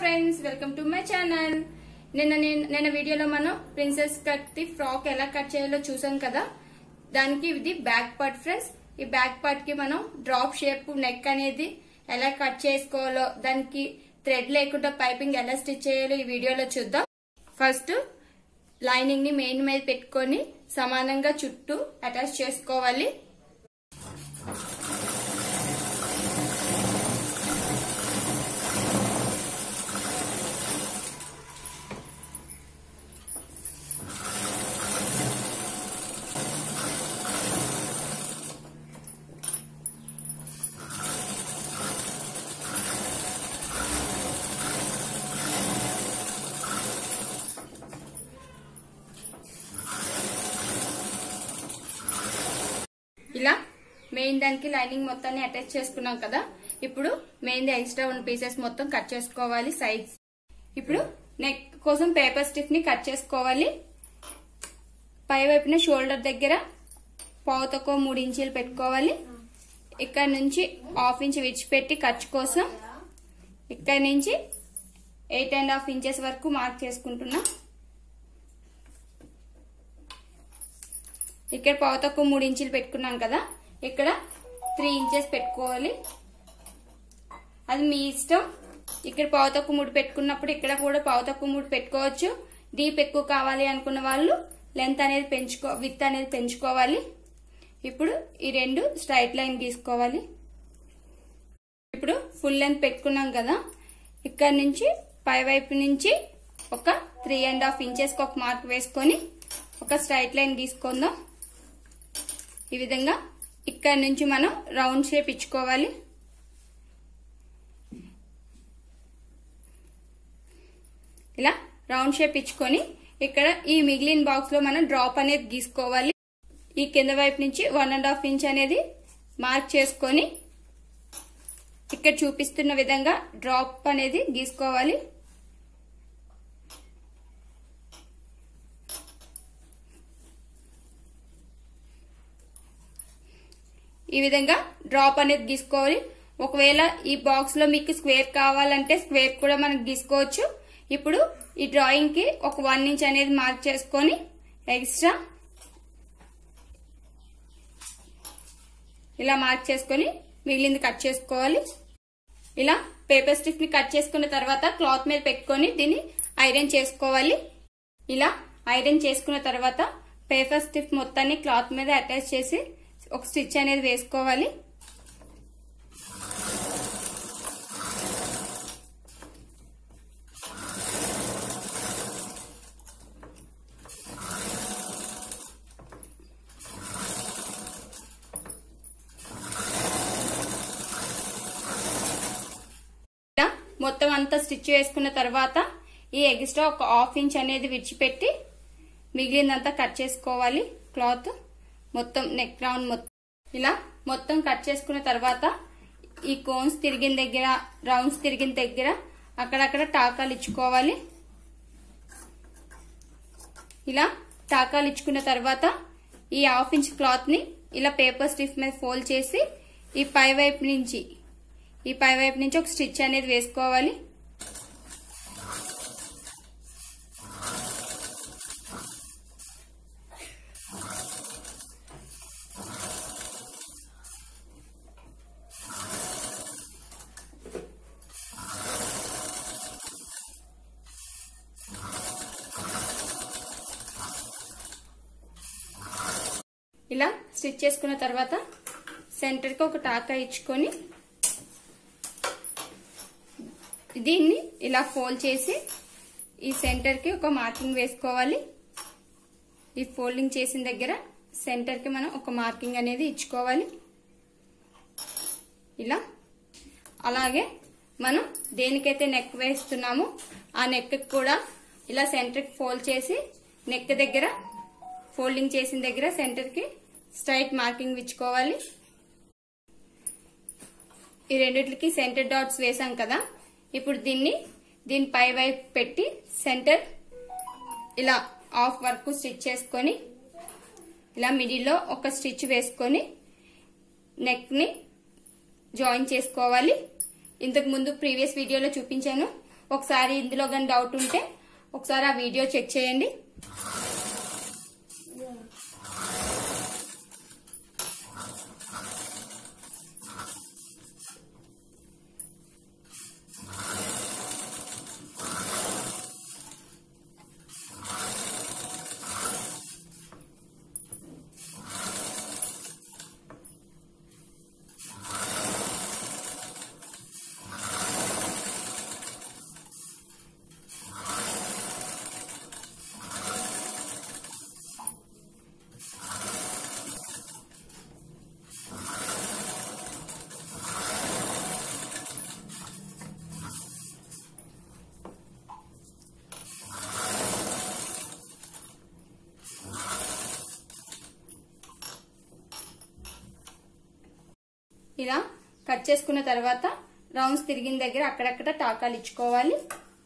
friends welcome to my channel నిన్న నేను- నిన్న వీడియోలో మనం ప్రిన్సెస్ కట్ ది ఫ్రాక్ ఎలా కట్ చేయాలో చూసాం కదా దానికి ఇది బ్యాక్ పార్ట్ ఫ్రెండ్స్ ఈ బ్యాక్ పార్ట్ కి మనం డ్రాప్ షేప్ నెక్ అనేది ఎలా కట్ చేసుకోవాలో దానికి థ్రెడ్ లేకుండా పైపింగ్ ఎలా స్టిచ్ చేయాలో ఈ వీడియోలో చూద్దాం ఫస్ట్ లైనింగ్ ని మెయిన్ మీద పెట్టుకొని సమానంగా చుట్టూ అటాచ్ చేసుకోవాలి ఇలా మెయిన్ దానికి లైనింగ్ మొత్తాన్ని అటాచ్ చేసుకున్నాం కదా ఇప్పుడు మెయిన్ ఎక్స్ట్రా ఉన్న పీసెస్ మొత్తం కట్ చేసుకోవాలి సైడ్స్ ఇప్పుడు నెక్ కోసం పేపర్ స్టిఫ్ ని కట్ చేసుకోవాలి పై వైపున షోల్డర్ దగ్గర పావు తక్కువ మూడు ఇంచీలు పెట్టుకోవాలి ఇక్కడ నుంచి హాఫ్ ఇంచ్ విడిచిపెట్టి ఖర్చు కోసం ఇక్కడ నుంచి ఎయిట్ అండ్ హాఫ్ ఇంచెస్ వరకు మార్క్ చేసుకుంటున్నా ఇక్కడ పావు తక్కువ మూడు ఇంచులు పెట్టుకున్నాను కదా ఇక్కడ త్రీ ఇంచెస్ పెట్టుకోవాలి అది మీ ఇష్టం ఇక్కడ పావు తక్కువ మూడు పెట్టుకున్నప్పుడు ఇక్కడ కూడా పావు తక్కువ మూడు పెట్టుకోవచ్చు డీప్ ఎక్కువ కావాలి అనుకున్న వాళ్ళు లెంత్ అనేది పెంచుకో విత్ అనేది పెంచుకోవాలి ఇప్పుడు ఈ రెండు స్ట్రైట్ లైన్ గీసుకోవాలి ఇప్పుడు ఫుల్ లెంత్ పెట్టుకున్నాం కదా ఇక్కడ నుంచి పై వైపు నుంచి ఒక త్రీ అండ్ హాఫ్ ఇంచెస్కి ఒక మార్క్ వేసుకొని ఒక స్ట్రైట్ లైన్ గీసుకుందాం ఈ విధంగా ఇక్కడ నుంచి మనం రౌండ్ షేప్ ఇచ్చుకోవాలి ఇలా రౌండ్ షేప్ ఇచ్చుకొని ఇక్కడ ఈ మిగిలిన బాక్స్ లో మనం డ్రాప్ అనేది గీసుకోవాలి ఈ కింద వైపు నుంచి వన్ అండ్ హాఫ్ ఇంచ్ అనేది మార్క్ చేసుకొని ఇక్కడ చూపిస్తున్న విధంగా డ్రాప్ అనేది గీసుకోవాలి ఈ విధంగా డ్రాప్ అనేది గీసుకోవాలి ఒకవేళ ఈ బాక్స్ లో మీకు స్క్వేర్ కావాలంటే స్క్వేర్ కూడా మనం గీసుకోవచ్చు ఇప్పుడు ఈ డ్రాయింగ్ కి ఒక వన్ ఇంచ్ అనేది మార్క్ చేసుకొని ఎక్స్ట్రా ఇలా మార్క్ చేసుకొని మిగిలింది కట్ చేసుకోవాలి ఇలా పేపర్ స్టిఫ్ ని కట్ చేసుకున్న తర్వాత క్లాత్ మీద పెట్టుకొని దీన్ని ఐరన్ చేసుకోవాలి ఇలా ఐరన్ చేసుకున్న తర్వాత పేపర్ స్టిఫ్ మొత్తాన్ని క్లాత్ మీద అటాచ్ చేసి ఒక స్టిచ్ అనేది వేసుకోవాలి ఇలా మొత్తం అంతా స్టిచ్ వేసుకున్న తర్వాత ఈ ఎక్స్ట్రా ఒక హాఫ్ ఇంచ్ అనేది విడిచిపెట్టి మిగిలిందంతా కట్ చేసుకోవాలి క్లాత్ మొత్తం నెక్ రౌండ్ మొత్తం ఇలా మొత్తం కట్ చేసుకున్న తర్వాత ఈ కోన్స్ తిరిగిన దగ్గర రౌండ్స్ తిరిగిన దగ్గర అక్కడక్కడ టాకాలు ఇచ్చుకోవాలి ఇలా టాకాలు ఇచ్చుకున్న తర్వాత ఈ హాఫ్ ఇంచ్ క్లాత్ ని ఇలా పేపర్ స్టిఫ్ మీద ఫోల్డ్ చేసి ఈ పై వైపు నుంచి ఈ పై వైపు నుంచి ఒక స్టిచ్ అనేది వేసుకోవాలి ఇలా స్టిచ్ చేసుకున్న తర్వాత సెంటర్కి ఒక టాకా ఇచ్చుకొని దీన్ని ఇలా ఫోల్డ్ చేసి ఈ సెంటర్కి ఒక మార్కింగ్ వేసుకోవాలి ఈ ఫోల్డింగ్ చేసిన దగ్గర సెంటర్కి మనం ఒక మార్కింగ్ అనేది ఇచ్చుకోవాలి ఇలా అలాగే మనం దేనికైతే నెక్ వేస్తున్నామో ఆ నెక్ కూడా ఇలా సెంటర్కి ఫోల్డ్ చేసి నెక్ దగ్గర ఫోల్డింగ్ చేసిన దగ్గర సెంటర్కి స్ట్రైట్ మార్కింగ్ ఇచ్చుకోవాలి ఈ రెండిట్లకి సెంటర్ డాట్స్ వేసాం కదా ఇప్పుడు దీన్ని దీని పై వైపు పెట్టి సెంటర్ ఇలా హాఫ్ వరకు స్టిచ్ చేసుకొని ఇలా మిడిల్లో ఒక స్టిచ్ వేసుకొని నెక్ ని జాయిన్ చేసుకోవాలి ఇంతకు ముందు ప్రీవియస్ వీడియోలో చూపించాను ఒకసారి ఇందులో కానీ డౌట్ ఉంటే ఒకసారి ఆ వీడియో చెక్ చేయండి ఇలా కట్ చేసుకున్న తర్వాత రౌండ్స్ తిరిగిన దగ్గర అక్కడక్కడ టాకాలు ఇచ్చుకోవాలి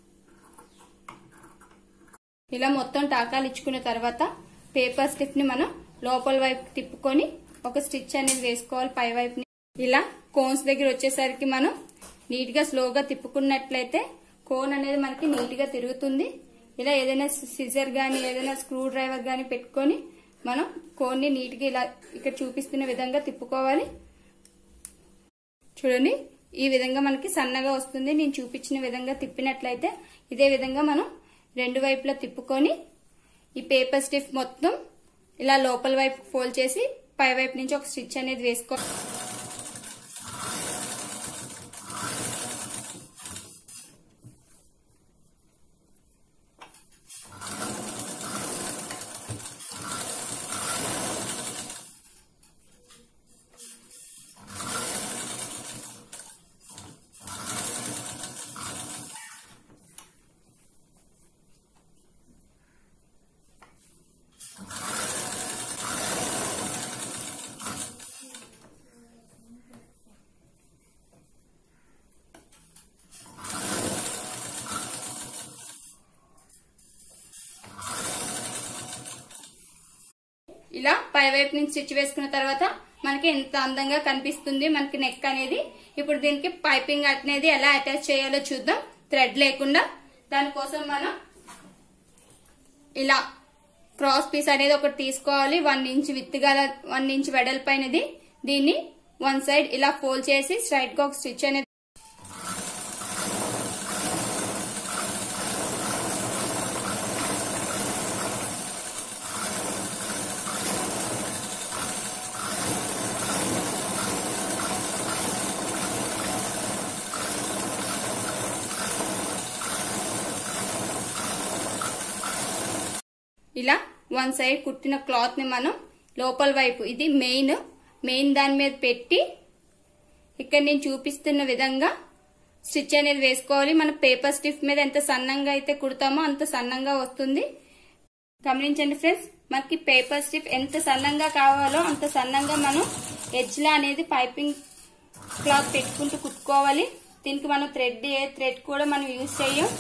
ఇలా మొత్తం టాకాలు ఇచ్చుకున్న తర్వాత పేపర్ స్టిఫ్ ని మనం లోపల వైపు తిప్పుకొని ఒక స్టిచ్ అనేది వేసుకోవాలి పై వైపుని ఇలా కోన్స్ దగ్గర వచ్చేసరికి మనం నీట్ గా స్లోగా తిప్పుకున్నట్లయితే కోన్ అనేది మనకి నీట్ గా తిరుగుతుంది ఇలా ఏదైనా సిజర్ గానీ ఏదైనా స్క్రూ డ్రైవర్ గానీ పెట్టుకొని మనం కోన్ ని నీట్ గా ఇలా ఇక్కడ చూపిస్తున్న విధంగా తిప్పుకోవాలి చూడండి ఈ విధంగా మనకి సన్నగా వస్తుంది నేను చూపించిన విధంగా తిప్పినట్లయితే ఇదే విధంగా మనం రెండు వైపులా తిప్పుకొని ఈ పేపర్ స్టిఫ్ మొత్తం ఇలా లోపల వైపు ఫోల్డ్ చేసి పై వైపు నుంచి ఒక స్టిచ్ అనేది వేసుకో ఇలా పై వైపు నుంచి స్టిచ్ వేసుకున్న తర్వాత మనకి ఎంత అందంగా కనిపిస్తుంది మనకి నెక్ అనేది ఇప్పుడు దీనికి పైపింగ్ అనేది ఎలా అటాచ్ చేయాలో చూద్దాం థ్రెడ్ లేకుండా దానికోసం మనం ఇలా క్రాస్ పీస్ అనేది ఒకటి తీసుకోవాలి వన్ ఇంచ్ విత్ గల వన్ ఇంచ్ వెడల్పైనది దీన్ని వన్ సైడ్ ఇలా ఫోల్డ్ చేసి స్ట్రైట్ గా ఒక స్టిచ్ అనేది ఇలా వన్ సైడ్ కుట్టిన క్లాత్ ని మనం లోపల వైపు ఇది మెయిన్ మెయిన్ దాని మీద పెట్టి ఇక్కడ నేను చూపిస్తున్న విధంగా స్టిచ్ అనేది వేసుకోవాలి మన పేపర్ స్టిఫ్ మీద ఎంత సన్నంగా అయితే కుడతామో అంత సన్నంగా వస్తుంది గమనించండి ఫ్రెండ్స్ మనకి పేపర్ స్టిఫ్ ఎంత సన్నంగా కావాలో అంత సన్నంగా మనం ఎడ్జ్ లా అనేది పైపింగ్ క్లాత్ పెట్టుకుంటూ కుట్టుకోవాలి దీనికి మనం థ్రెడ్ ఏ థ్రెడ్ కూడా మనం యూజ్ చేయం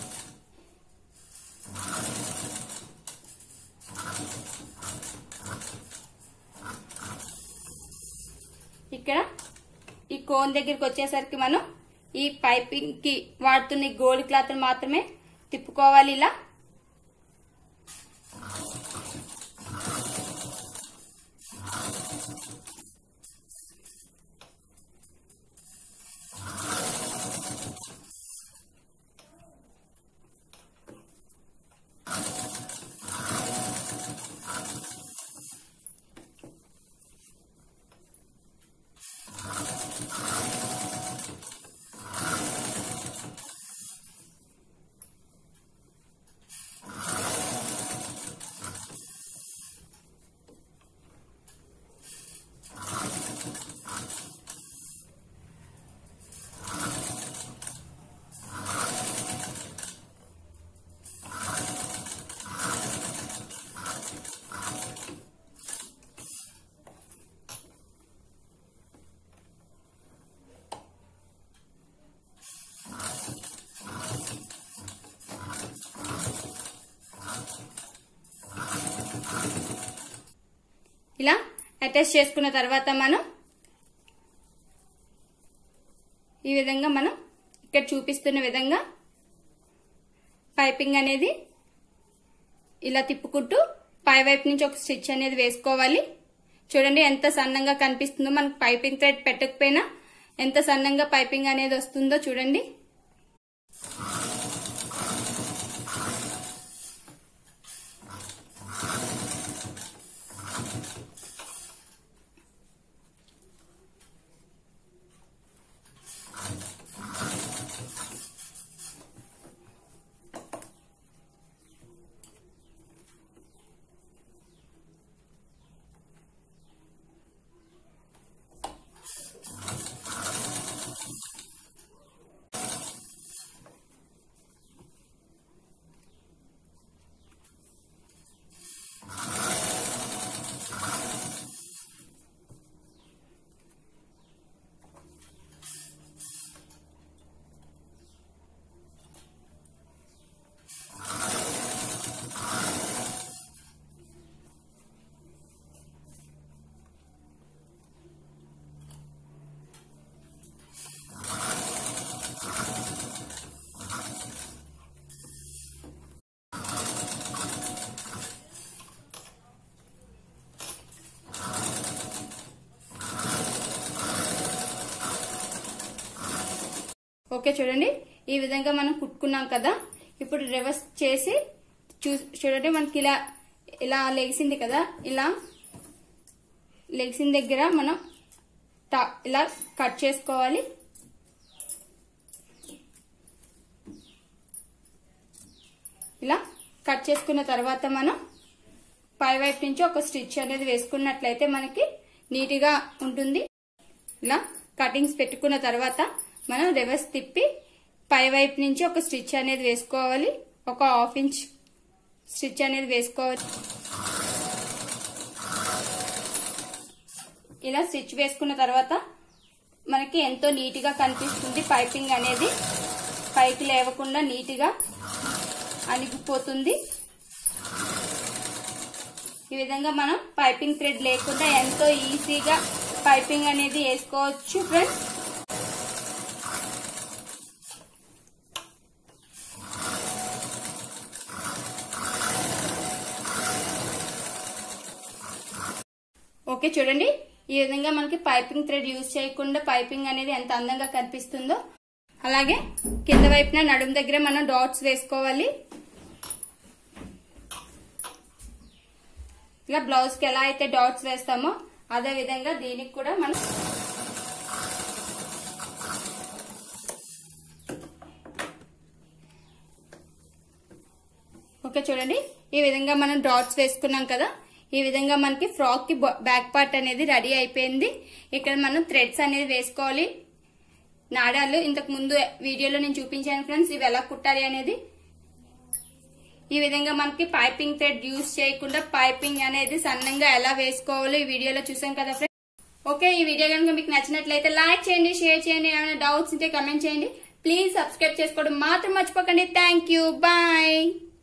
ఇక్కడ ఈ కోన్ దగ్గరికి వచ్చేసరికి మనం ఈ పైపింగ్ కి వాడుతున్న ఈ గోల్డ్ క్లాత్ మాత్రమే తిప్పుకోవాలి ఇలా ఇలా అటాచ్ చేసుకున్న తర్వాత మనం ఈ విధంగా మనం ఇక్కడ చూపిస్తున్న విధంగా పైపింగ్ అనేది ఇలా తిప్పుకుంటూ పై వైపు నుంచి ఒక స్టిచ్ అనేది వేసుకోవాలి చూడండి ఎంత సన్నంగా కనిపిస్తుందో మనకు పైపింగ్ థ్రెడ్ పెట్టకపోయినా ఎంత సన్నంగా పైపింగ్ అనేది వస్తుందో చూడండి ఓకే చూడండి ఈ విధంగా మనం కుట్టుకున్నాం కదా ఇప్పుడు రివర్స్ చేసి చూ చూడండి మనకి ఇలా ఇలా లెగిసింది కదా ఇలా లెగిసిన దగ్గర మనం తా- ఇలా కట్ చేసుకోవాలి ఇలా కట్ చేసుకున్న తర్వాత మనం పై వైపు నుంచి ఒక స్టిచ్ అనేది వేసుకున్నట్లయితే మనకి నీట్గా ఉంటుంది ఇలా కటింగ్స్ పెట్టుకున్న తర్వాత మనం రివర్స్ తిప్పి పై వైపు నుంచి ఒక స్టిచ్ అనేది వేసుకోవాలి ఒక హాఫ్ ఇంచ్ స్టిచ్ అనేది వేసుకోవాలి ఇలా స్టిచ్ వేసుకున్న తర్వాత మనకి ఎంతో నీట్గా కనిపిస్తుంది పైపింగ్ అనేది పైకి లేవకుండా నీట్గా అణిగిపోతుంది ఈ విధంగా మనం పైపింగ్ థ్రెడ్ లేకుండా ఎంతో ఈజీగా పైపింగ్ అనేది వేసుకోవచ్చు ఫ్రెండ్స్ ఓకే చూడండి ఈ విధంగా మనకి పైపింగ్ థ్రెడ్ యూజ్ చేయకుండా పైపింగ్ అనేది ఎంత అందంగా కనిపిస్తుందో అలాగే కింద వైపున నడుము దగ్గర మనం డాట్స్ వేసుకోవాలి ఇలా బ్లౌజ్ కి ఎలా అయితే డాట్స్ వేస్తామో అదే విధంగా దీనికి కూడా మనం ఓకే చూడండి ఈ విధంగా మనం డాట్స్ వేసుకున్నాం కదా ఈ విధంగా మనకి ఫ్రాక్ కి బ్యాక్ పార్ట్ అనేది రెడీ అయిపోయింది ఇక్కడ మనం థ్రెడ్స్ అనేది వేసుకోవాలి నాడాలు ఇంతకు ముందు వీడియోలో నేను చూపించాను ఫ్రెండ్స్ ఇవి ఎలా కుట్టాలి అనేది ఈ విధంగా మనకి పైపింగ్ థ్రెడ్ యూజ్ చేయకుండా పైపింగ్ అనేది సన్నంగా ఎలా వేసుకోవాలో ఈ వీడియోలో చూసాం కదా ఫ్రెండ్స్ ఓకే ఈ వీడియో కనుక మీకు నచ్చినట్లయితే లైక్ చేయండి షేర్ చేయండి ఏమైనా డౌట్స్ ఉంటే కమెంట్ చేయండి ప్లీజ్ సబ్స్క్రైబ్ చేసుకోవడం మాత్రం మర్చిపోకండి థ్యాంక్ యూ బాయ్